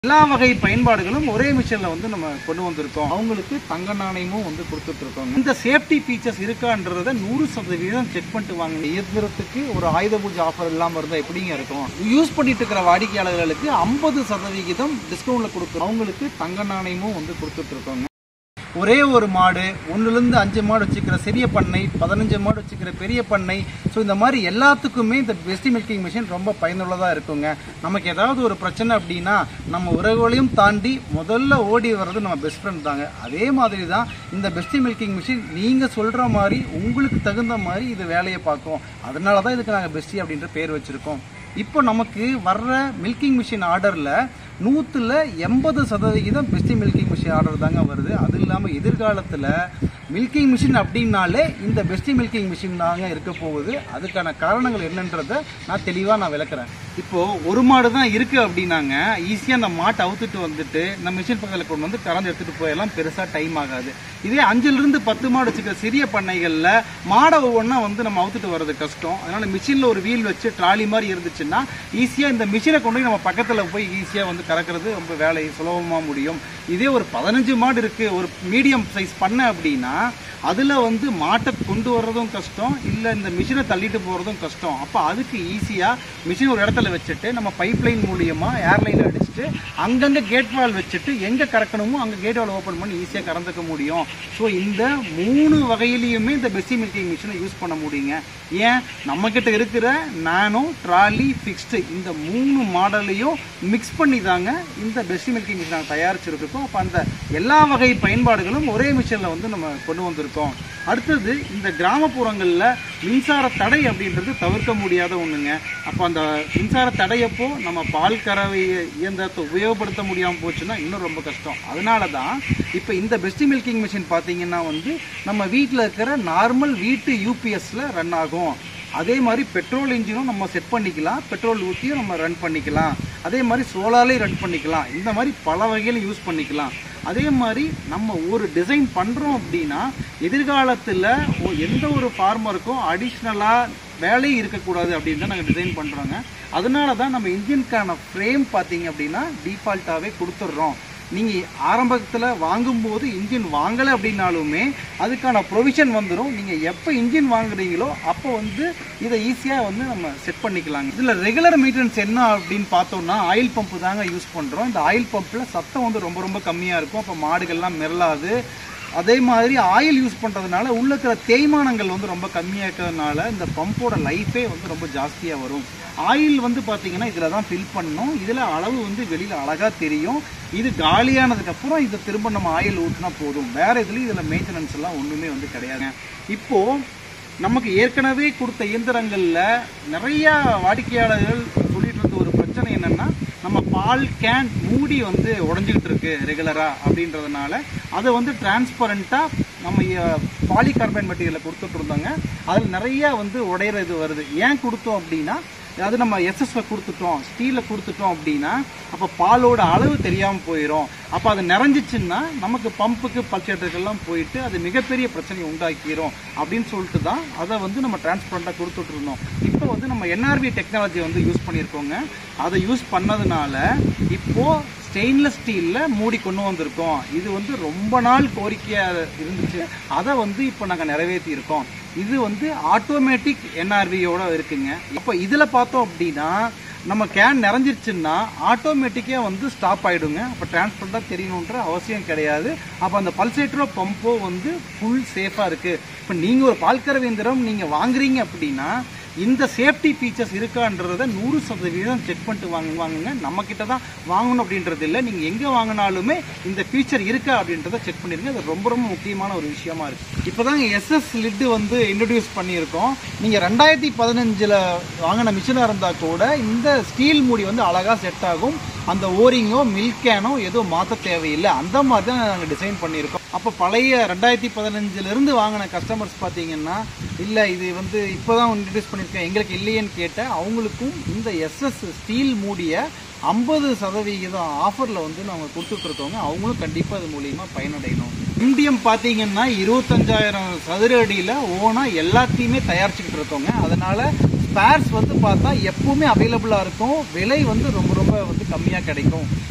எல்லா வகை பயன்பாடுகளும் ஒரே மிஷினில் வந்து நம்ம கொண்டு வந்திருக்கோம் அவங்களுக்கு தங்க நாணயமும் வந்து கொடுத்துட்டு இருக்கோம் இந்த சேஃப்டி ஃபீச்சர்ஸ் இருக்கான்றத நூறு சதவீதம் செக் பண்ணிட்டு வாங்க இயந்திரத்துக்கு ஒரு ஆயுத பூஜை ஆஃபர் இல்லாமல் இருந்தால் எப்படிங்க இருக்கும் யூஸ் பண்ணிட்டு இருக்கிற வாடிக்கையாளர்களுக்கு ஐம்பது சதவிகிதம் டிஸ்கவுண்ட்ல கொடுக்குறோம் அவங்களுக்கு தங்க நாணயமும் வந்து கொடுத்துட்டு இருக்கோங்க ஒரே ஒரு மாடு ஒன்றுலேருந்து அஞ்சு மாடு வச்சுக்கிற சிறிய பண்ணை பதினஞ்சு மாடு வச்சுக்கிற பெரிய பண்ணை ஸோ இந்த மாதிரி எல்லாத்துக்குமே இந்த பெஸ்டி மில்கிங் மிஷின் ரொம்ப பயனுள்ளதாக இருக்குங்க நமக்கு ஏதாவது ஒரு பிரச்சனை அப்படின்னா நம்ம உறவுகளையும் தாண்டி முதல்ல ஓடி வர்றது நம்ம பெஸ்ட் ஃப்ரெண்ட் தாங்க அதே மாதிரி தான் இந்த பெஸ்டி மில்கிங் மிஷின் நீங்கள் சொல்கிற மாதிரி உங்களுக்கு தகுந்த மாதிரி இது வேலையை பார்க்கும் அதனால தான் இதுக்கு நாங்கள் பெஸ்டி அப்படின்ற பேர் வச்சுருக்கோம் இப்போ நமக்கு வர்ற மில்கிங் மிஷின் ஆர்டரில் நூற்றுல எண்பது சதவிகிதம் பெஸ்டி மில்கிங் மிஷின் ஆர்டர் தாங்க வருது அது இல்லாமல் எதிர்காலத்தில் மில்கிங் மிஷின் அப்படின்னாலே இந்த பெஸ்டி மில்கிங் மிஷின் தாங்க இருக்க போகுது அதுக்கான காரணங்கள் என்னன்றதை நான் தெளிவாக நான் விளக்குறேன் இப்போ ஒரு மாடு தான் இருக்கு அப்படின்னாங்க ஈஸியாக அந்த மாட்டை அவுத்துட்டு வந்துட்டு இந்த மிஷின் பக்கத்தில் கொண்டு வந்து கறந்து எடுத்துட்டு போயெல்லாம் பெருசாக டைம் ஆகாது இதே அஞ்சுலேருந்து பத்து மாடு வச்சுக்கிற சிறிய பண்ணைகளில் மாடை ஒவ்வொன்றா வந்து நம்ம அவுத்துட்டு வர்றது கஷ்டம் அதனால மிஷினில் ஒரு வீல் வச்சு ட்ராலி மாதிரி இருந்துச்சுன்னா ஈஸியாக இந்த மிஷினை கொண்டு போய் நம்ம பக்கத்தில் போய் ஈஸியாக வந்து கறக்கிறது ரொம்ப வேலை சுலபமாக முடியும் இதே ஒரு பதினஞ்சு மாடு இருக்கு ஒரு மீடியம் சைஸ் பண்ண அப்படின்னா அதில் வந்து மாட்டை கொண்டு வர்றதும் கஷ்டம் இல்லை இந்த மிஷினை தள்ளிட்டு போகிறதும் கஷ்டம் அப்போ அதுக்கு ஈஸியாக மிஷின் ஒரு இடத்துல வச்சுட்டு நம்ம பைப் லைன் மூலியமாக ஏர்லைன் அடிச்சுட்டு அங்கங்கே கேட் வால் வச்சுட்டு எங்கே கறக்கணுமோ அங்கே கேட் வால் ஓப்பன் பண்ணி ஈஸியாக கறந்துக்க முடியும் ஸோ இந்த மூணு வகையிலையுமே இந்த பெஸ்டி மில்கிங் மிஷினை யூஸ் பண்ண முடியுங்க ஏன் நம்மக்கிட்ட இருக்கிற நானோ ட்ராலி ஃபிக்ஸ்டு இந்த மூணு மாடலையும் மிக்ஸ் பண்ணி தாங்க இந்த பெஸ்டி மில்கிங் மிஷின் நாங்கள் தயாரிச்சிருக்கோம் அப்போ அந்த எல்லா வகை பயன்பாடுகளும் ஒரே மிஷினில் வந்து நம்ம கொண்டு வந்திருக்கோம் அடுத்தது இந்த கிராமப்புறங்களில் மின்சார தடை அப்படின்றது தவிர்க்க முடியாத ஒன்றுங்க அப்போ அந்த மின்சார தடையப்போ நம்ம பால் கறவை இயந்திரத்தை உபயோகப்படுத்த முடியாமல் போச்சுன்னா இன்னும் ரொம்ப கஷ்டம் அதனால தான் இப்போ இந்த பெஸ்டி மில்கிங் மிஷின் பார்த்தீங்கன்னா வந்து நம்ம வீட்டில் இருக்கிற நார்மல் வீட்டு யூபிஎஸ்ல ரன் ஆகும் அதே மாதிரி பெட்ரோல் இன்ஜினும் நம்ம செட் பண்ணிக்கலாம் பெட்ரோல் ஊற்றியும் நம்ம ரன் பண்ணிக்கலாம் அதே மாதிரி சோலார்லேயும் ரன் பண்ணிக்கலாம் இந்த மாதிரி பல வகையிலும் யூஸ் பண்ணிக்கலாம் அதே மாதிரி நம்ம ஒரு டிசைன் பண்ணுறோம் அப்படின்னா எதிர்காலத்தில் எந்த ஒரு ஃபார்மருக்கும் அடிஷ்னலாக வேலையும் இருக்கக்கூடாது அப்படின்னு தான் நாங்கள் டிசைன் பண்ணுறோங்க அதனால தான் நம்ம இன்ஜினுக்கான ஃப்ரேம் பார்த்தீங்க அப்படின்னா டிஃபால்ட்டாகவே கொடுத்துட்றோம் நீங்கள் ஆரம்பத்தில் வாங்கும்போது இன்ஜின் வாங்கலை அப்படின்னாலுமே அதுக்கான ப்ரொவிஷன் வந்துடும் நீங்கள் எப்போ இன்ஜின் வாங்குறீங்களோ அப்போ வந்து இதை ஈஸியாக வந்து நம்ம செட் பண்ணிக்கலாங்க இதில் ரெகுலர் மெயின்டெனன்ஸ் என்ன அப்படின்னு பார்த்தோம்னா ஆயில் பம்பு தாங்க யூஸ் பண்ணுறோம் இந்த ஆயில் பம்பில் சத்தம் வந்து ரொம்ப ரொம்ப கம்மியாக இருக்கும் அப்போ மாடுகள்லாம் மிரளாது அதே மாதிரி ஆயில் யூஸ் பண்ணுறதுனால உள்ள இருக்கிற தேய்மானங்கள் வந்து ரொம்ப கம்மியாக இருக்கிறதுனால இந்த பம்போட லைஃபே வந்து ரொம்ப ஜாஸ்தியாக வரும் ஆயில் வந்து பார்த்தீங்கன்னா இதில் தான் ஃபில் பண்ணணும் இதில் அளவு வந்து வெளியில் அழகாக தெரியும் இது காலியானதுக்கப்புறம் இதை திரும்ப நம்ம ஆயில் ஊற்றினா போதும் வேறு இதுலேயும் இதில் மெயின்டெனன்ஸ் எல்லாம் ஒன்றுமே வந்து கிடையாது இப்போது நமக்கு ஏற்கனவே கொடுத்த இயந்திரங்களில் நிறையா வாடிக்கையாளர்கள் சொல்லிட்டு இருந்த ஒரு பிரச்சனை என்னென்னா நம்ம பால் கேன் மூடி வந்து உடஞ்சிக்கிட்டு இருக்கு ரெகுலராக அப்படின்றதுனால அதை வந்து டிரான்ஸ்பரண்ட்டாக நம்ம பாலிகார்பன் மெட்டீரியலை கொடுத்துட்டு இருந்தாங்க அதில் நிறைய வந்து உடையிற இது வருது ஏன் கொடுத்தோம் அப்படின்னா அது நம்ம எஸ்எஸ்ல கொடுத்துட்டோம் ஸ்டீலில் கொடுத்துட்டோம் அப்படின்னா அப்போ பாலோட அளவு தெரியாமல் போயிடும் அப்போ அது நிறைஞ்சிச்சுன்னா நமக்கு பம்புக்கு பல்சேட்டர்கள்லாம் போயிட்டு அது மிகப்பெரிய பிரச்சனையை உண்டாக்கிரும் அப்படின்னு சொல்லிட்டு தான் அதை வந்து நம்ம டிரான்ஸ்பரண்ட்டாக கொடுத்துட்டு இருந்தோம் இப்போ வந்து நம்ம என்ஆர்பி டெக்னாலஜி வந்து யூஸ் பண்ணியிருக்கோங்க அதை யூஸ் பண்ணதுனால இப்போது ஸ்டெயின்லெஸ் ஸ்டீலில் மூடி கொண்டு வந்திருக்கோம் இது வந்து ரொம்ப நாள் கோரிக்கையாக இருந்துச்சு அதை வந்து இப்போ நாங்கள் நிறைவேற்றி இருக்கோம் இது வந்து ஆட்டோமேட்டிக் என்ஆர்வியோட இருக்குங்க இப்போ இதில் பார்த்தோம் அப்படின்னா நம்ம கேன் நிறைஞ்சிருச்சுன்னா ஆட்டோமேட்டிக்காக வந்து ஸ்டாப் ஆகிடுங்க அப்போ டிரான்ஸ்பரண்ட்டாக தெரியணுன்ற அவசியம் கிடையாது அப்போ அந்த பல்சேட்டரோ பம்போ வந்து ஃபுல் சேஃபாக இருக்குது இப்போ நீங்கள் ஒரு பால்கரவு இயந்திரம் நீங்கள் வாங்குறீங்க அப்படின்னா இந்த சேஃப்டி ஃபீச்சர்ஸ் இருக்கான்றத நூறு சதவீதம் செக் பண்ணிட்டு வாங்க வாங்குங்க நம்ம கிட்ட தான் வாங்கணும் அப்படின்றது இல்லை நீங்கள் எங்கே வாங்கினாலுமே இந்த ஃபீச்சர் இருக்கா அப்படின்றத செக் பண்ணிருங்க அது ரொம்ப ரொம்ப முக்கியமான ஒரு விஷயமா இருக்கு இப்போ தான் எஸ்எஸ் லிட்டு வந்து இன்ட்ரடியூஸ் பண்ணியிருக்கோம் நீங்கள் ரெண்டாயிரத்தி பதினஞ்சில் வாங்கின மிஷினாக இருந்தால் கூட இந்த ஸ்டீல் மூடி வந்து அழகாக செட் ஆகும் அந்த ஓரிங்கோ மில்க் கேனோ எதுவும் மாற்ற தேவையில்லை அந்த மாதிரி தான் நாங்கள் டிசைன் பண்ணியிருக்கோம் அப்போ பழைய ரெண்டாயிரத்தி பதினஞ்சிலிருந்து வாங்கின கஸ்டமர்ஸ் பார்த்தீங்கன்னா இல்லை இது வந்து இப்போ தான் இன்ட்ரடியூஸ் பண்ணியிருக்கேன் எங்களுக்கு இல்லையேன்னு கேட்ட அவங்களுக்கும் இந்த எஸ்எஸ் ஸ்டீல் மூடிய ஐம்பது சதவிகிதம் ஆஃபரில் வந்து நாங்கள் கொடுத்துட்ருக்கோங்க அவங்களும் கண்டிப்பாக அது மூலியமாக பயனடையணும் இந்தியம் பார்த்தீங்கன்னா இருபத்தஞ்சாயிரம் சதுர அடியில் ஓனாக எல்லாத்தையுமே தயாரிச்சுக்கிட்டு இருக்கோங்க அதனால் ஸ்பேர்ஸ் வந்து பார்த்தா எப்பவுமே அவைலபிளாக இருக்கும் விலை வந்து ரொம்ப ரொம்ப வந்து கம்மியாக கிடைக்கும்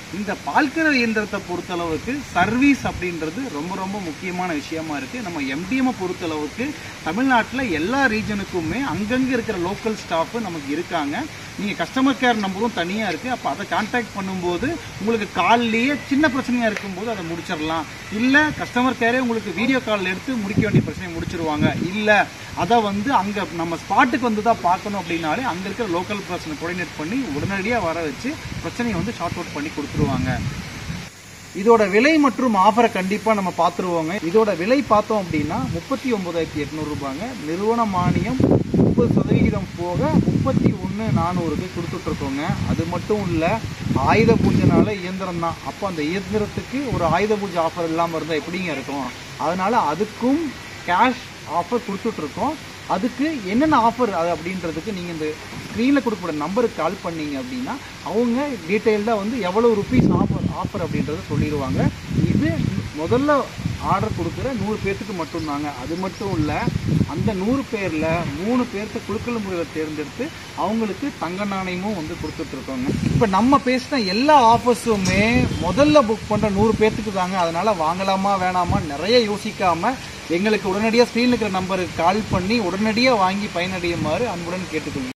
இந்த பால்கரை இயந்திரத்தை பொறுத்தளவுக்கு சர்வீஸ் அப்படின்றது ரொம்ப ரொம்ப முக்கியமான விஷயமா இருக்கு நம்ம எம்டிஎம் பொறுத்தளவுக்கு தமிழ்நாட்டில் எல்லா ரீஜனுக்குமே அங்கங்கே இருக்கிற லோக்கல் ஸ்டாஃப் நமக்கு இருக்காங்க நீங்கள் கஸ்டமர் கேர் நம்பரும் தனியாக இருக்குது அப்போ அதை கான்டாக்ட் பண்ணும்போது உங்களுக்கு கால்லேயே சின்ன பிரச்சனையாக இருக்கும்போது அதை முடிச்சிடலாம் இல்லை கஸ்டமர் கேரே உங்களுக்கு வீடியோ கால் எடுத்து முடிக்க வேண்டிய பிரச்சனையை முடிச்சிருவாங்க இல்லை அதை வந்து அங்கே நம்ம ஸ்பாட்டுக்கு வந்து தான் பார்க்கணும் அப்படின்னாலே அங்கே இருக்கிற லோக்கல் பர்சனை கோஆர்டினேட் பண்ணி உடனடியாக வர வச்சு பிரச்சனையை வந்து ஷார்ட் அவுட் பண்ணி கொடுத்துருவாங்க இதோட விலை மற்றும் ஆஃபரை கண்டிப்பாக நம்ம பார்த்துருவோங்க இதோட விலை பார்த்தோம் அப்படின்னா முப்பத்தி ஒன்பதாயிரத்தி எட்நூறு ரூபாங்க நிறுவன மானியம் முப்பது சதவிகிதம் போக முப்பத்தி ஒன்று நானூறுக்கு கொடுத்துட்ருக்கோங்க அது மட்டும் இல்லை ஆயுத பூஜைனால இயந்திரம் தான் அப்போ அந்த இயந்திரத்துக்கு ஒரு ஆயுத பூஜை ஆஃபர் இல்லாமல் இருந்தால் எப்படிங்க இருக்கும் அதனால அதுக்கும் கேஷ் ஆஃபர் கொடுத்துட்ருக்கோம் அதுக்கு என்னென்ன ஆஃபர் அது அப்படின்றதுக்கு நீங்கள் இந்த ஸ்க்ரீனில் கொடுக்கக்கூடிய நம்பருக்கு கால் பண்ணீங்க அப்படின்னா அவங்க டீட்டெயில்டாக வந்து எவ்வளோ ருபீஸ் ஆஃபர் ஆஃபர் அப்படின்றத சொல்லிடுவாங்க இது முதல்ல ஆர்டர் கொடுக்குற நூறு பேர்த்துக்கு மட்டும்தாங்க அது மட்டும் இல்லை அந்த நூறு பேரில் மூணு பேர்த்த குழுக்கள் முறையில் தேர்ந்தெடுத்து அவங்களுக்கு தங்க நாணயமும் வந்து கொடுத்துட்ருக்கோங்க இப்போ நம்ம பேசின எல்லா ஆஃபர்ஸுமே முதல்ல புக் பண்ணுற நூறு பேர்த்துக்கு தாங்க அதனால் வாங்கலாமா வேணாமா நிறைய யோசிக்காமல் எங்களுக்கு உடனடியாக ஸ்க்ரீனில் இருக்கிற நம்பருக்கு கால் பண்ணி உடனடியாக வாங்கி பயனடையுமாறு அன்புடன் கேட்டுக்கொள்கிறேன்